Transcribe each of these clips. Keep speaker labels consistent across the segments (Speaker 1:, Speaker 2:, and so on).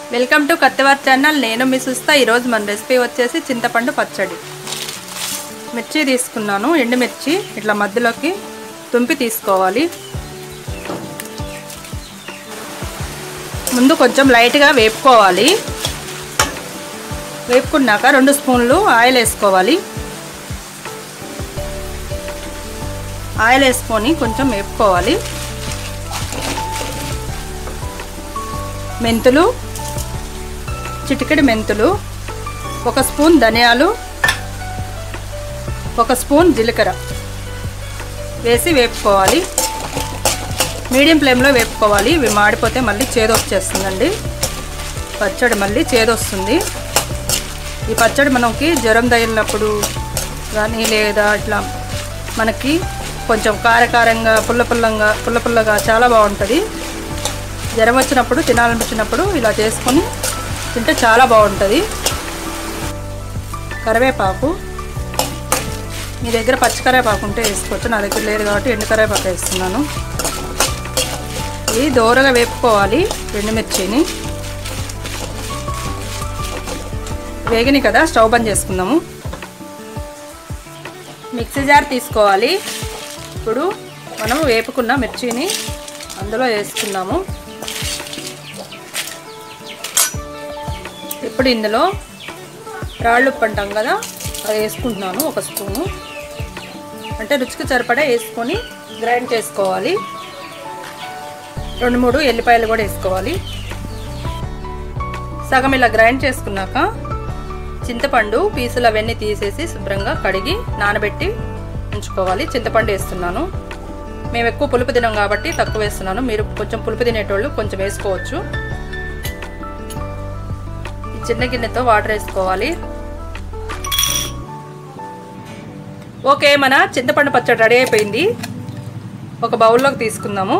Speaker 1: welcome to కత్తివార్ channel నేను మీ సుస్తా ఈరోజు మన రెసిపీ వచ్చేసి చింతపండు పచ్చడి మిర్చి తీసుకున్నాను ఎండుమిర్చి ఇట్లా మధ్యలోకి తుంపి తీసుకోవాలి ముందు కొంచెం లైట్గా వేపుకోవాలి వేపుకున్నాక రెండు స్పూన్లు ఆయిల్ వేసుకోవాలి ఆయిల్ వేసుకొని కొంచెం వేపుకోవాలి మెంతులు చిటికెడు మెంతులు ఒక స్పూన్ ధనియాలు ఒక స్పూన్ జీలకర్ర వేసి వేపుకోవాలి మీడియం ఫ్లేమ్లో వేపుకోవాలి ఇవి మాడిపోతే మళ్ళీ చేదు వచ్చేస్తుందండి పచ్చడి మళ్ళీ చేదు వస్తుంది ఈ పచ్చడి మనకి జ్వరం తగిలినప్పుడు కానీ లేదా ఇట్లా మనకి కొంచెం కారకారంగా పుల్ల పుల్లంగా పుల్ల పుల్లగా చాలా బాగుంటుంది జ్వరం వచ్చినప్పుడు తినాలనిపించినప్పుడు ఇలా చేసుకొని తింటే చాలా బాగుంటుంది కరివేపాకు మీ దగ్గర పచ్చి కరివేపాకు ఉంటే వేసుకోవచ్చు నా దగ్గర లేదు కాబట్టి ఎండు కరివేపాకు వేస్తున్నాను ఇది దూరగా వేపుకోవాలి ఎండుమిర్చిని వేగిని కదా స్టవ్ బంద్ చేసుకుందాము మిక్సీ జార్ తీసుకోవాలి ఇప్పుడు మనం వేపుకున్న మిర్చిని అందులో వేసుకున్నాము ఇప్పుడు ఇందులో రాళ్ళు ఉప్పు అంటాం కదా అది వేసుకుంటున్నాను ఒక స్పూను అంటే రుచికి సరిపడా వేసుకొని గ్రైండ్ చేసుకోవాలి రెండు మూడు ఎల్లిపాయలు కూడా వేసుకోవాలి సగం ఇలా గ్రైండ్ చేసుకున్నాక చింతపండు పీసులు అవన్నీ తీసేసి శుభ్రంగా కడిగి నానబెట్టి ఉంచుకోవాలి చింతపండు వేస్తున్నాను మేము ఎక్కువ పులుపు తినాం కాబట్టి తక్కువ వేస్తున్నాను మీరు కొంచెం పులుపు తినేటోళ్ళు కొంచెం వేసుకోవచ్చు ఈ చిన్న గిన్నెతో వాటర్ వేసుకోవాలి ఓకే మన చింతపండు పచ్చడి రెడీ అయిపోయింది ఒక బౌల్లోకి తీసుకుందాము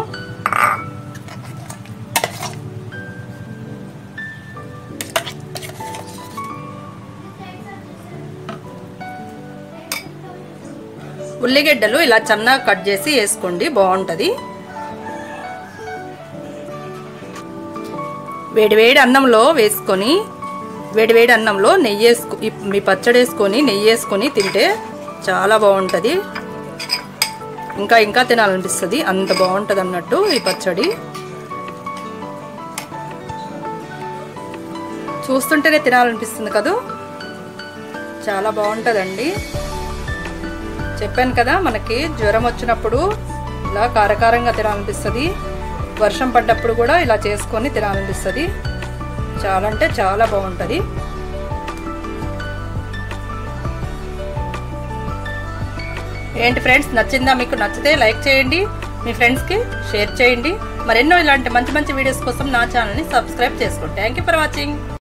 Speaker 1: ఉల్లిగడ్డలు ఇలా చన్నగా కట్ చేసి వేసుకోండి బాగుంటుంది వేడివేడి అన్నంలో వేసుకొని వేడివేడి అన్నంలో నెయ్యి వేసుకు మీ పచ్చడి వేసుకొని నెయ్యి వేసుకొని తింటే చాలా బాగుంటుంది ఇంకా ఇంకా తినాలనిపిస్తుంది అంత బాగుంటుంది అన్నట్టు ఈ పచ్చడి చూస్తుంటేనే తినాలనిపిస్తుంది కదా చాలా బాగుంటుందండి చెప్పాను కదా మనకి జ్వరం వచ్చినప్పుడు ఇలా కారకారంగా తినాలనిపిస్తుంది వర్షం పడ్డప్పుడు కూడా ఇలా చేసుకొని తినాలనిపిస్తుంది చాలా అంటే చాలా బాగుంటుంది ఏంటి ఫ్రెండ్స్ నచ్చిందా మీకు నచ్చితే లైక్ చేయండి మీ ఫ్రెండ్స్కి షేర్ చేయండి మరెన్నో ఇలాంటి మంచి మంచి వీడియోస్ కోసం నా ఛానల్ని సబ్స్క్రైబ్ చేసుకోండి థ్యాంక్ ఫర్ వాచింగ్